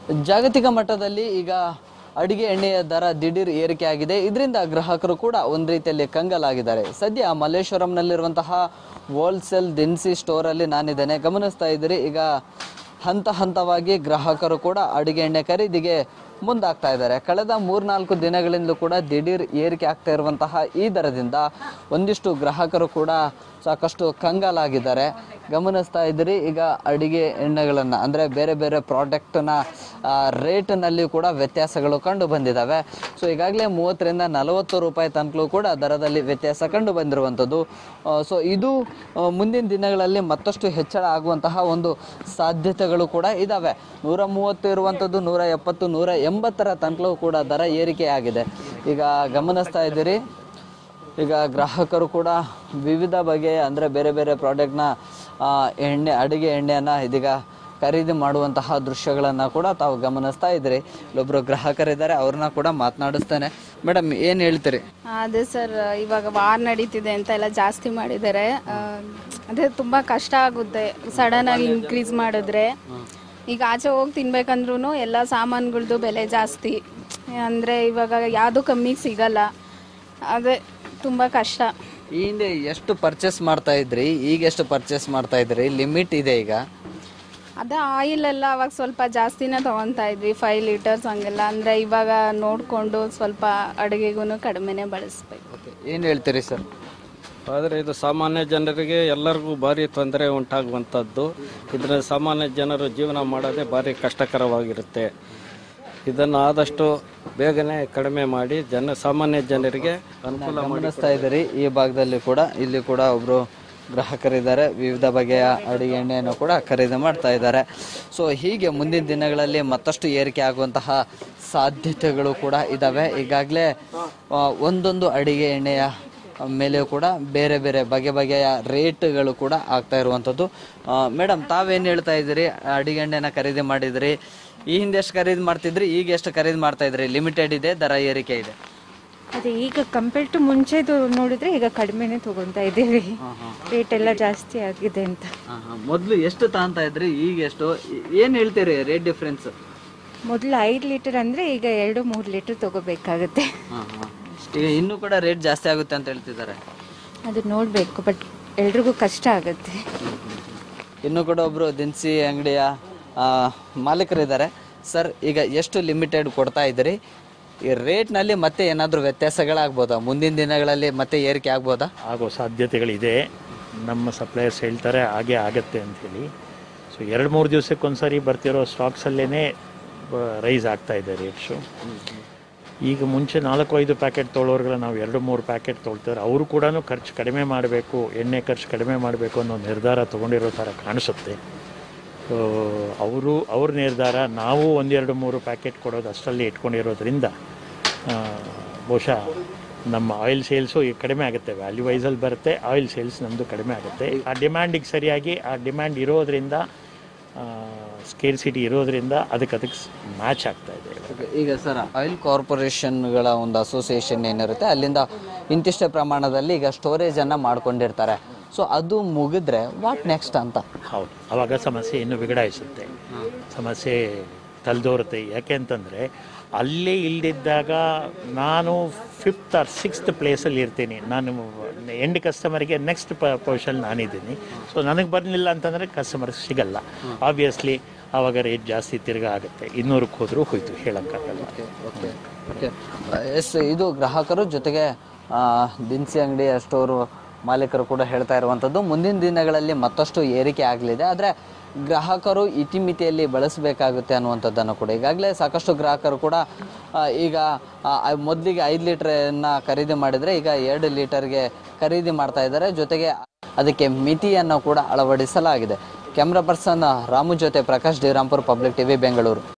ಜಾಗತಿಕ ಮಟ್ಟದಲ್ಲಿ ಈಗ ಅಡಿಗೆ ಎಣ್ಣೆಯ ದರ ದಿಢೀರ್ ಏರಿಕೆ ಆಗಿದೆ ಇದರಿಂದ ಗ್ರಾಹಕರು ಕೂಡ ಒಂದು ರೀತಿಯಲ್ಲಿ ಕಂಗಲಾಗಿದ್ದಾರೆ ಸದ್ಯ ಮಲ್ಲೇಶ್ವರಂನಲ್ಲಿರುವಂತಹ ಹೋಲ್ಸೇಲ್ ದಿನಸಿ ಸ್ಟೋರಲ್ಲಿ ನಾನಿದ್ದೇನೆ ಗಮನಿಸ್ತಾ ಇದ್ದೀರಿ ಈಗ ಹಂತ ಹಂತವಾಗಿ ಗ್ರಾಹಕರು ಕೂಡ ಅಡಿಗೆ ಎಣ್ಣೆ ಖರೀದಿಗೆ ಮುಂದಾಗ್ತಾ ಇದ್ದಾರೆ ಕಳೆದ ಮೂರ್ನಾಲ್ಕು ದಿನಗಳಿಂದಲೂ ಕೂಡ ದಿಢೀರ್ ಏರಿಕೆ ಆಗ್ತಾ ಇರುವಂತಹ ಈ ದರದಿಂದ ಒಂದಿಷ್ಟು ಗ್ರಾಹಕರು ಕೂಡ ಸಾಕಷ್ಟು ಕಂಗಾಲಾಗಿದ್ದಾರೆ ಗಮನಿಸ್ತಾ ಇದ್ದೀರಿ ಈಗ ಅಡಿಗೆ ಎಣ್ಣೆಗಳನ್ನು ಅಂದರೆ ಬೇರೆ ಬೇರೆ ಪ್ರಾಡಕ್ಟ್ನ ರೇಟ್ನಲ್ಲಿ ಕೂಡ ವ್ಯತ್ಯಾಸಗಳು ಕಂಡು ಬಂದಿದ್ದಾವೆ ಸೊ ಈಗಾಗಲೇ ಮೂವತ್ತರಿಂದ ನಲವತ್ತು ರೂಪಾಯಿ ತನಕಲೂ ಕೂಡ ದರದಲ್ಲಿ ವ್ಯತ್ಯಾಸ ಕಂಡು ಬಂದಿರುವಂಥದ್ದು ಸೊ ಇದು ಆ, ಮುಂದಿನ ದಿನಗಳಲ್ಲಿ ಮತ್ತಷ್ಟು ಹೆಚ್ಚಳ ಆಗುವಂತಹ ಒಂದು ಸಾಧ್ಯತೆಗಳು ಕೂಡ ಇದ್ದಾವೆ ನೂರ ಮೂವತ್ತು ಇರುವಂಥದ್ದು ನೂರ ಎಪ್ಪತ್ತು ನೂರ ಎಂಬತ್ತರ ತನಕಲೂ ಕೂಡ ದರ ಏರಿಕೆ ಆಗಿದೆ ಈಗ ಗಮನಿಸ್ತಾ ಇದ್ದೀರಿ ಈಗ ಗ್ರಾಹಕರು ಕೂಡ ವಿವಿಧ ಬಗೆಯ ಅಂದರೆ ಬೇರೆ ಬೇರೆ ಪ್ರಾಡಕ್ಟ್ನ ಎಣ್ಣೆ ಅಡುಗೆ ಎಣ್ಣೆಯನ್ನು ಇದೀಗ ಖರೀದಿ ಮಾಡುವಂತಹ ದೃಶ್ಯಗಳನ್ನು ಕೂಡ ತಾವು ಗಮನಿಸ್ತಾ ಇದ್ದೀರಿ ಇಲ್ಲೊಬ್ಬರು ಗ್ರಾಹಕರಿದ್ದಾರೆ ಅವ್ರನ್ನ ಕೂಡ ಮಾತನಾಡಿಸ್ತೇನೆ ಮೇಡಮ್ ಏನು ಹೇಳ್ತೀರಿ ಅದೇ ಸರ್ ಇವಾಗ ವಾರ್ ನಡೀತಿದೆ ಅಂತ ಎಲ್ಲ ಜಾಸ್ತಿ ಮಾಡಿದ್ದಾರೆ ಆ, ಅದೇ ತುಂಬ ಕಷ್ಟ ಆಗುತ್ತೆ ಸಡನ್ ಆಗಿ ಇನ್ಕ್ರೀಸ್ ಮಾಡಿದ್ರೆ ಈಗ ಆಚೆ ಹೋಗಿ ತಿನ್ಬೇಕಂದ್ರೂ ಎಲ್ಲ ಸಾಮಾನುಗಳ್ದು ಬೆಲೆ ಜಾಸ್ತಿ ಅಂದರೆ ಇವಾಗ ಯಾವುದು ಕಮ್ಮಿಗೆ ಸಿಗಲ್ಲ ಅದೇ ತುಂಬ ಕಷ್ಟ ಈ ಹಿಂದೆ ಎಷ್ಟು ಪರ್ಚೇಸ್ ಮಾಡ್ತಾ ಇದ್ರಿ ಈಗ ಎಷ್ಟು ಪರ್ಚೇಸ್ ಮಾಡ್ತಾ ಇದ್ರಿ ಲಿಮಿಟ್ ಇದೆ ಈಗ ಅದೇ ಆಯಿಲ್ ಎಲ್ಲ ಅವಾಗ ಸ್ವಲ್ಪ ಜಾಸ್ತಿನೇ ತೊಗೊತಾ ಇದ್ವಿ ಫೈವ್ ಲೀಟರ್ಸ್ ಹಂಗೆಲ್ಲ ಅಂದರೆ ಇವಾಗ ನೋಡಿಕೊಂಡು ಸ್ವಲ್ಪ ಅಡುಗೆಗೂ ಕಡಿಮೆನೇ ಬಳಸ್ಬೇಕು ಓಕೆ ಏನು ಹೇಳ್ತೀರಿ ಸರ್ ಆದರೆ ಇದು ಸಾಮಾನ್ಯ ಜನರಿಗೆ ಎಲ್ಲರಿಗೂ ಭಾರಿ ತೊಂದರೆ ಉಂಟಾಗುವಂಥದ್ದು ಇದರ ಸಾಮಾನ್ಯ ಜನರು ಜೀವನ ಮಾಡೋದೇ ಭಾರಿ ಕಷ್ಟಕರವಾಗಿರುತ್ತೆ ಇದನ್ನು ಆದಷ್ಟು ಬೇಗನೆ ಕಡಿಮೆ ಮಾಡಿ ಜನ ಸಾಮಾನ್ಯ ಜನರಿಗೆ ಅನುಕೂಲ ಮಾಡಿ ಗಮನಿಸ್ತಾ ಇದ್ದೀರಿ ಈ ಭಾಗದಲ್ಲಿ ಕೂಡ ಇಲ್ಲಿ ಕೂಡ ಒಬ್ರು ಗ್ರಾಹಕರಿದ್ದಾರೆ ವಿವಿಧ ಬಗೆಯ ಅಡುಗೆ ಎಣ್ಣೆಯನ್ನು ಕೂಡ ಖರೀದಿ ಮಾಡ್ತಾ ಇದ್ದಾರೆ ಸೊ ಹೀಗೆ ಮುಂದಿನ ದಿನಗಳಲ್ಲಿ ಮತ್ತಷ್ಟು ಏರಿಕೆ ಆಗುವಂತಹ ಸಾಧ್ಯತೆಗಳು ಕೂಡ ಇದ್ದಾವೆ ಈಗಾಗಲೇ ಆ, ಒಂದೊಂದು ಅಡಿಗೆ ಎಣ್ಣೆಯ ಮೇಲೆ ಕೂಡ ಬೇರೆ ಬೇರೆ ಬಗೆ ಬಗೆಯ ರೇಟ್ಗಳು ಕೂಡ ಆಗ್ತಾ ಇರುವಂಥದ್ದು ಮೇಡಮ್ ತಾವೇನು ಹೇಳ್ತಾ ಇದ್ದೀರಿ ಅಡಿಗೆ ಎಣ್ಣೆನ ಖರೀದಿ ಮಾಡಿದ್ರಿ ಈ ಹಿಂದೆ ಎಷ್ಟು ಖರೀದಿ ಮಾಡ್ತಿದ್ರಿ ಈಗ ಎಷ್ಟು ಖರೀದಿ ಮಾಡ್ತಾ ಇದ್ರಿ ಲಿಮಿಟೆಡ್ ಇದೆ ದರ ಏರಿಕೆ ಇದೆ ಅದೇ ಈಗ ಕಂಪೇರ್ ಟು ಮುಂಚೆದು ನೋಡಿದ್ರೆ ಈಗ ಕಡಿಮೆನೇ ತಗೊಂತಾ ಇದ್ದೀವಿ ರೇಟ್ ಎಲ್ಲ ಜಾಸ್ತಿ ಆಗಿದೆ ಅಂತ ಮೊದಲು ಎಷ್ಟು ತಗೊಂತಾ ಇದ್ರಿ ಈಗ ಎಷ್ಟು ಏನು ಹೇಳ್ತೀರಿ ರೇಟ್ ಡಿಫ್ರೆನ್ಸ್ ಮೊದಲು ಐದು ಲೀಟರ್ ಅಂದರೆ ಈಗ ಎರಡು ಮೂರು ಲೀಟರ್ ತಗೋಬೇಕಾಗುತ್ತೆ ಈಗ ಇನ್ನೂ ಕೂಡ ರೇಟ್ ಜಾಸ್ತಿ ಆಗುತ್ತೆ ಅಂತ ಹೇಳ್ತಿದ್ದಾರೆ ಅದು ನೋಡಬೇಕು ಬಟ್ ಎಲ್ರಿಗೂ ಕಷ್ಟ ಆಗುತ್ತೆ ಇನ್ನೂ ಕೂಡ ಒಬ್ರು ದಿನಸಿ ಅಂಗಡಿಯ ಮಾಲೀಕರಿದ್ದಾರೆ ಸರ್ ಈಗ ಎಷ್ಟು ಲಿಮಿಟೆಡ್ ಕೊಡ್ತಾ ಇದ್ದೀರಿ ಈ ರೇಟ್ನಲ್ಲಿ ಮತ್ತೆ ಏನಾದರೂ ವ್ಯತ್ಯಾಸಗಳಾಗ್ಬೋದಾ ಮುಂದಿನ ದಿನಗಳಲ್ಲಿ ಮತ್ತೆ ಏರಿಕೆ ಆಗ್ಬೋದಾ ಆಗೋ ಸಾಧ್ಯತೆಗಳಿದೆ ನಮ್ಮ ಸಪ್ಲೈಯರ್ಸ್ ಹೇಳ್ತಾರೆ ಹಾಗೆ ಆಗತ್ತೆ ಅಂಥೇಳಿ ಸೊ ಎರಡು ಮೂರು ದಿವಸಕ್ಕೊಂದ್ಸರಿ ಬರ್ತಿರೋ ಸ್ಟಾಕ್ಸಲ್ಲೇ ರೈಸ್ ಆಗ್ತಾ ಇದೆ ರೇಟ್ಸು ಈಗ ಮುಂಚೆ ನಾಲ್ಕು ಐದು ಪ್ಯಾಕೆಟ್ ತೊಗೊಳೋರ್ಗೆಲ್ಲ ನಾವು ಎರಡು ಮೂರು ಪ್ಯಾಕೆಟ್ ತೊಗೊಳ್ತಾರೆ ಅವರು ಕೂಡ ಖರ್ಚು ಕಡಿಮೆ ಮಾಡಬೇಕು ಎಣ್ಣೆ ಖರ್ಚು ಕಡಿಮೆ ಮಾಡಬೇಕು ಅನ್ನೋ ನಿರ್ಧಾರ ತೊಗೊಂಡಿರೋ ಥರ ಕಾಣಿಸುತ್ತೆ ಸೊ ಅವರು ಅವ್ರ ನಿರ್ಧಾರ ನಾವು ಒಂದೆರಡು ಮೂರು ಪ್ಯಾಕೆಟ್ ಕೊಡೋದು ಅಷ್ಟರಲ್ಲಿ ಇಟ್ಕೊಂಡಿರೋದ್ರಿಂದ ಆ, ಬಹುಶಃ ನಮ್ಮ ಆಯಿಲ್ ಸೇಲ್ಸು ಈಗ ಕಡಿಮೆ ಆಗುತ್ತೆ ವ್ಯಾಲ್ಯೂ ವೈಸಲ್ಲಿ ಬರುತ್ತೆ ಆಯಿಲ್ ಸೇಲ್ಸ್ ನಮ್ಮದು ಕಡಿಮೆ ಆಗುತ್ತೆ ಆ ಡಿಮ್ಯಾಂಡಿಗೆ ಸರಿಯಾಗಿ ಆ ಡಿಮ್ಯಾಂಡ್ ಇರೋದ್ರಿಂದ ಸ್ಕೇರ್ಸಿಟಿ ಇರೋದ್ರಿಂದ ಅದಕ್ಕೆ ಅದಕ್ಕೆ ಮ್ಯಾಚ್ ಆಗ್ತಾ ಇದೆ ಇವಾಗ. ಈಗ ಸರ್ ಆಯಿಲ್ ಕಾರ್ಪೊರೇಷನ್ಗಳ ಒಂದು ಅಸೋಸಿಯೇಷನ್ ಏನಿರುತ್ತೆ ಅಲ್ಲಿಂದ ಇಂತಿಷ್ಟೇ ಪ್ರಮಾಣದಲ್ಲಿ ಈಗ ಸ್ಟೋರೇಜನ್ನು ಮಾಡ್ಕೊಂಡಿರ್ತಾರೆ ಸೊ ಅದು ಮುಗಿದ್ರೆ ವಾಟ್ ನೆಕ್ಸ್ಟ್ ಅಂತ ಹೌದು ಅವಾಗ ಸಮಸ್ಯೆ ಇನ್ನೂ ವಿಗಡಾಯಿಸುತ್ತೆ ಸಮಸ್ಯೆ ತಲೆದೋರುತ್ತೆ ಯಾಕೆ ಅಂತಂದರೆ ಅಲ್ಲೇ ಇಲ್ದಿದ್ದಾಗ ನಾನು ಫಿಫ್ತ್ ಆರ್ ಸಿಕ್ಸ್ತ್ ಪ್ಲೇಸಲ್ಲಿ ಇರ್ತೀನಿ ನಾನು ಎಂಡ್ ಕಸ್ಟಮರಿಗೆ ನೆಕ್ಸ್ಟ್ ಪೊಸಿಷನ್ ನಾನಿದ್ದೀನಿ ಸೊ ನನಗೆ ಬರಲಿಲ್ಲ ಅಂತಂದರೆ ಕಸ್ಟಮರ್ ಸಿಗಲ್ಲ ಆಬ್ವಿಯಸ್ಲಿ ಆವಾಗ ರೇಟ್ ಜಾಸ್ತಿ ತಿರ್ಗಾ ಆಗುತ್ತೆ ಇನ್ನೂರಕ್ಕೆ ಹೋದರೂ ಹೋಯ್ತು ಹೇಳೋಕ್ಕಾಗಲ್ಲ ಓಕೆ ಓಕೆ ಎಸ್ ಇದು ಗ್ರಾಹಕರು ಜೊತೆಗೆ ಆ, ದಿನಸಿ ಅಂಗಡಿಯ ಸ್ಟೋರು ಮಾಲೀಕರು ಕೂಡ ಹೇಳ್ತಾ ಇರುವಂಥದ್ದು ಮುಂದಿನ ದಿನಗಳಲ್ಲಿ ಮತ್ತಷ್ಟು ಏರಿಕೆ ಆಗಲಿದೆ ಆದರೆ ಗ್ರಾಹಕರು ಇತಿಮಿತಿಯಲ್ಲಿ ಬಳಸಬೇಕಾಗುತ್ತೆ ಅನ್ನುವಂಥದ್ದನ್ನು ಕೂಡ ಈಗಾಗಲೇ ಸಾಕಷ್ಟು ಗ್ರಾಹಕರು ಕೂಡ ಆ, ಈಗ ಮೊದಲಿಗೆ ಐದು ಲೀಟ್ರನ್ನ ಖರೀದಿ ಮಾಡಿದರೆ ಈಗ ಎರಡು ಲೀಟರ್ಗೆ ಖರೀದಿ ಮಾಡ್ತಾ ಇದ್ದಾರೆ ಜೊತೆಗೆ ಅದಕ್ಕೆ ಮಿತಿಯನ್ನು ಕೂಡ ಅಳವಡಿಸಲಾಗಿದೆ ಕ್ಯಾಮ್ರಾ ಪರ್ಸನ್ ರಾಮು ಜೊತೆ ಪ್ರಕಾಶ್ ಡಿರಾಂಪುರ್ ಪಬ್ಲಿಕ್ ಟಿವಿ ಬೆಂಗಳೂರು